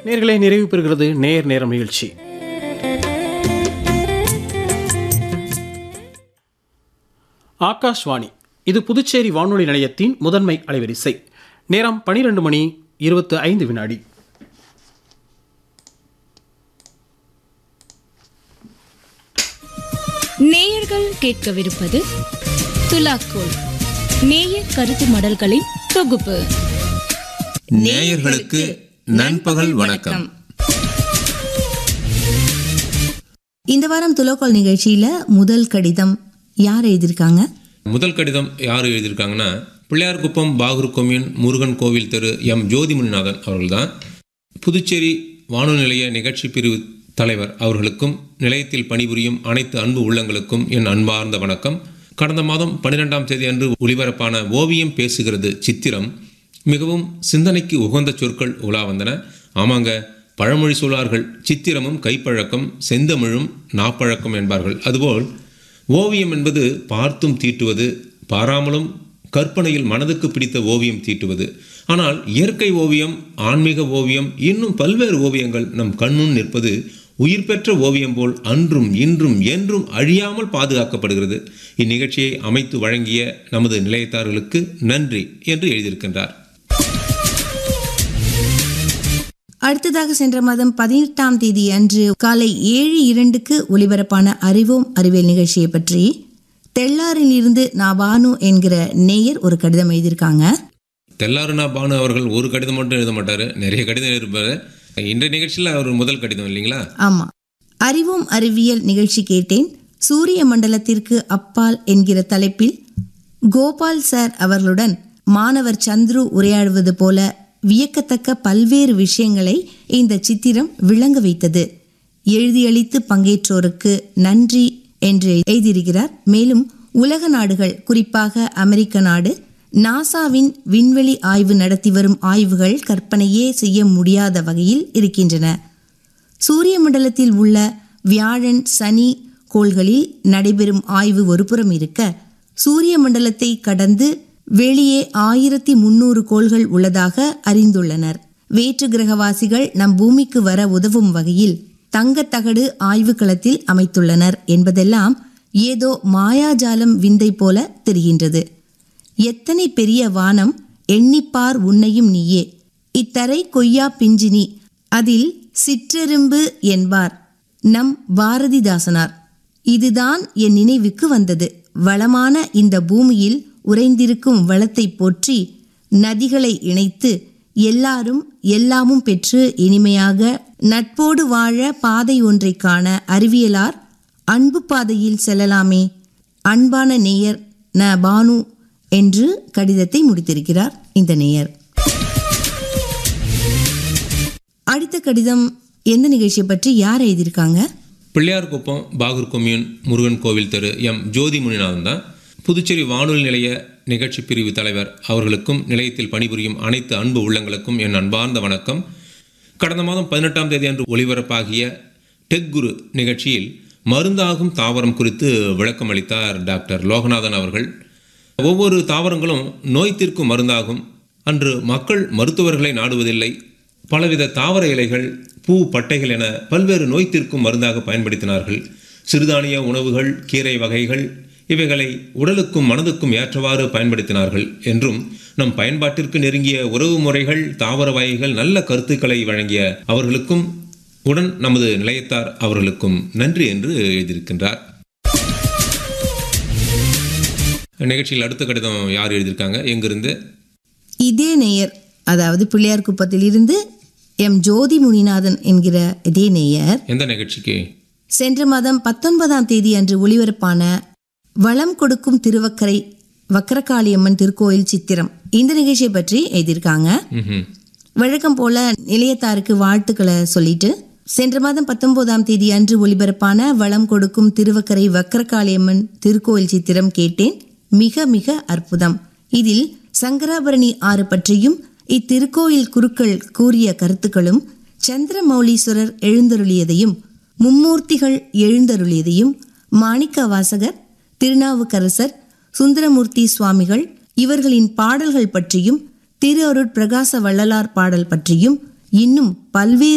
நேர்களை நிறைவு பெறுகிறது நேர் நேரம் நிகழ்ச்சி ஆகாஷ்வாணி இது புதுச்சேரி வானொலி நிலையத்தின் முதன்மை அலைவரிசை நேரம் பனிரெண்டு மணி இருபத்து ஐந்து வினாடி நேயர்கள் கேட்கவிருப்பது துலாக்கோல் நேயர் கருத்து மடல்களின் தொகுப்பு நேயர்களுக்கு நண்பகல் வணக்கம் இந்த வாரம் துலோக்கோல் நிகழ்ச்சியில முதல் கடிதம் யார் எழுதியிருக்காங்க முதல் கடிதம் யார் எழுதியிருக்காங்கன்னா பிள்ளையார்குப்பம் பாகூர் கொம்யூன் முருகன் கோவில் தெரு எம் ஜோதிமுனிநாதன் அவர்கள்தான் புதுச்சேரி வானொலி நிலைய நிகழ்ச்சி பிரிவு தலைவர் அவர்களுக்கும் நிலையத்தில் பணிபுரியும் அனைத்து அன்பு உள்ளங்களுக்கும் என் அன்பார்ந்த வணக்கம் கடந்த மாதம் பன்னிரெண்டாம் தேதி அன்று ஒளிபரப்பான ஓவியம் பேசுகிறது சித்திரம் மிகவும் சிந்தனைக்கு உகந்த சொற்கள் உலா வந்தன ஆமாங்க பழமொழி சொல்லார்கள் சித்திரமும் கைப்பழக்கம் செந்தமிழும் நாப்பழக்கம் என்பார்கள் அதுபோல் ஓவியம் என்பது பார்த்தும் தீட்டுவது பாராமலும் கற்பனையில் மனதுக்கு பிடித்த ஓவியம் தீட்டுவது ஆனால் இயற்கை ஓவியம் ஆன்மீக ஓவியம் இன்னும் பல்வேறு ஓவியங்கள் நம் கண்முன் நிற்பது உயிர் பெற்ற ஓவியம் போல் அன்றும் இன்றும் என்றும் அழியாமல் பாதுகாக்கப்படுகிறது இந்நிகழ்ச்சியை அமைத்து வழங்கிய நமது நிலையத்தார்களுக்கு நன்றி என்று எழுதியிருக்கின்றார் அடுத்ததாக சென்ற மாதம் பதினெட்டாம் தேதி அன்று காலை ஏழு இரண்டுக்கு ஒலிபரப்பான அறிவோம் அறிவியல் நிகழ்ச்சியை பற்றி தெள்ளாரில் இருந்து நாபானு என்கிற நேயர் ஒரு கடிதம் எழுதியிருக்காங்க தெல்லாருனா பானு அவர்கள் ஒரு கடிதம் மட்டும் எழுத மாட்டார் நிறைய கடிதம் எழுதியிருப்பாரு இன்றைய நிகழ்ச்சியில் அவர் முதல் கடிதம் இல்லைங்களா ஆமா அறிவோம் அறிவியல் நிகழ்ச்சி கேட்டேன் சூரிய மண்டலத்திற்கு அப்பால் என்கிற தலைப்பில் கோபால் சார் அவர்களுடன் மாணவர் சந்துரு உரையாடுவது போல வியக்கத்தக்க பல்வேறு விஷயங்களை இந்த சித்திரம் விளங்க வைத்தது எழுதியளித்து பங்கேற்றோருக்கு நன்றி என்று எழுதியிருக்கிறார் மேலும் உலக நாடுகள் குறிப்பாக அமெரிக்க நாடு நாசாவின் விண்வெளி ஆய்வு நடத்தி வரும் ஆய்வுகள் கற்பனையே செய்ய முடியாத வகையில் இருக்கின்றன சூரிய மண்டலத்தில் உள்ள வியாழன் சனி கோள்களில் நடைபெறும் ஆய்வு ஒருபுறம் இருக்க சூரிய மண்டலத்தை கடந்து வெளியே ஆயிரத்தி முன்னூறு கோள்கள் உள்ளதாக அறிந்துள்ளனர் வேற்று கிரகவாசிகள் நம் பூமிக்கு வர உதவும் வகையில் தங்கத்தகடு ஆய்வுக்களத்தில் அமைத்துள்ளனர் என்பதெல்லாம் ஏதோ மாயாஜாலம் விந்தை போல தெரிகின்றது எத்தனை பெரிய வானம் எண்ணிப்பார் உன்னையும் நீயே இத்தரை கொய்யா பிஞ்சினி அதில் சிற்றெரும்பு என்பார் நம் பாரதிதாசனார் இதுதான் என் நினைவுக்கு வந்தது வளமான இந்த பூமியில் உறைந்திருக்கும் வளத்தை போற்றி நதிகளை இணைத்து எல்லாரும் எல்லாமும் பெற்று இனிமையாக நட்போடு வாழ பாதை ஒன்றை காண அறிவியலார் அன்பு பாதையில் செல்லலாமே அன்பான நேயர் ந பானு என்று கடிதத்தை முடித்திருக்கிறார் இந்த நேயர் அடுத்த கடிதம் எந்த நிகழ்ச்சியை பற்றி யார் எழுதியிருக்காங்க பிள்ளையார்குப்பம் பாகூர் கொம்யூன் முருகன் கோவில் தெரு எம் ஜோதி முனிநாதன் தான் புதுச்சேரி வானொலி நிலைய நிகழ்ச்சி பிரிவு தலைவர் அவர்களுக்கும் நிலையத்தில் பணிபுரியும் அனைத்து அன்பு உள்ளங்களுக்கும் என் அன்பார்ந்த வணக்கம் கடந்த மாதம் பதினெட்டாம் தேதி அன்று ஒளிபரப்பாகிய டெக் குரு நிகழ்ச்சியில் மருந்தாகும் தாவரம் குறித்து விளக்கம் அளித்தார் டாக்டர் லோகநாதன் அவர்கள் ஒவ்வொரு தாவரங்களும் நோய் தீர்க்கும் மருந்தாகும் அன்று மக்கள் மருத்துவர்களை நாடுவதில்லை பலவித தாவர இலைகள் பூ பட்டைகள் என பல்வேறு நோய் தீர்க்கும் மருந்தாக பயன்படுத்தினார்கள் சிறுதானிய உணவுகள் கீரை வகைகள் இவைகளை உடலுக்கும் மனதுக்கும் ஏற்றவாறு பயன்படுத்தினார்கள் என்றும் நம் பயன்பாட்டிற்கு நெருங்கிய உறவு முறைகள் தாவர வகைகள் நல்ல கருத்துக்களை வழங்கிய அவர்களுக்கும் உடன் நமது நிலையத்தார் அவர்களுக்கும் நன்றி என்று எழுதியிருக்கின்றார் நிகழ்ச்சியில் அடுத்த கடிதம் யார் எழுதியிருக்காங்க எங்கிருந்து இதே நேயர் அதாவது பிள்ளையார் குப்பத்திலிருந்து எம் ஜோதி முனிநாதன் என்கிற இதே நேயர் எந்த நிகழ்ச்சிக்கு சென்ற மாதம் பத்தொன்பதாம் தேதி அன்று ஒளிபரப்பான வளம் கொடுக்கும் திருவக்கரை வக்கரகாளியம்மன் திருக்கோயில் சித்திரம் இந்த நிகழ்ச்சியை பற்றி எழுதியிருக்காங்க ம்ஹும். வழக்கம் போல நிலையத்தாருக்கு வாழ்த்துக்களை சொல்லிட்டு சென்ற மாதம் பத்தொன்பதாம் தேதி அன்று ஒளிபரப்பான வளம் கொடுக்கும் திருவக்கரை வக்கரகாளியம்மன் திருக்கோயில் சித்திரம் கேட்டேன் மிக மிக அற்புதம் இதில் சங்கராபரணி ஆறு பற்றியும் இத்திருக்கோயில் குருக்கள் கூறிய கருத்துக்களும் சந்திரமௌலீஸ்வரர் எழுந்தருளியதையும் மும்மூர்த்திகள் எழுந்தருளியதையும் மாணிக்க வாசகர் திருநாவுக்கரசர் சுந்தரமூர்த்தி சுவாமிகள் இவர்களின் பாடல்கள் பற்றியும் திரு அருட் பிரகாச வள்ளலார் பாடல் பற்றியும் இன்னும் பல்வேறு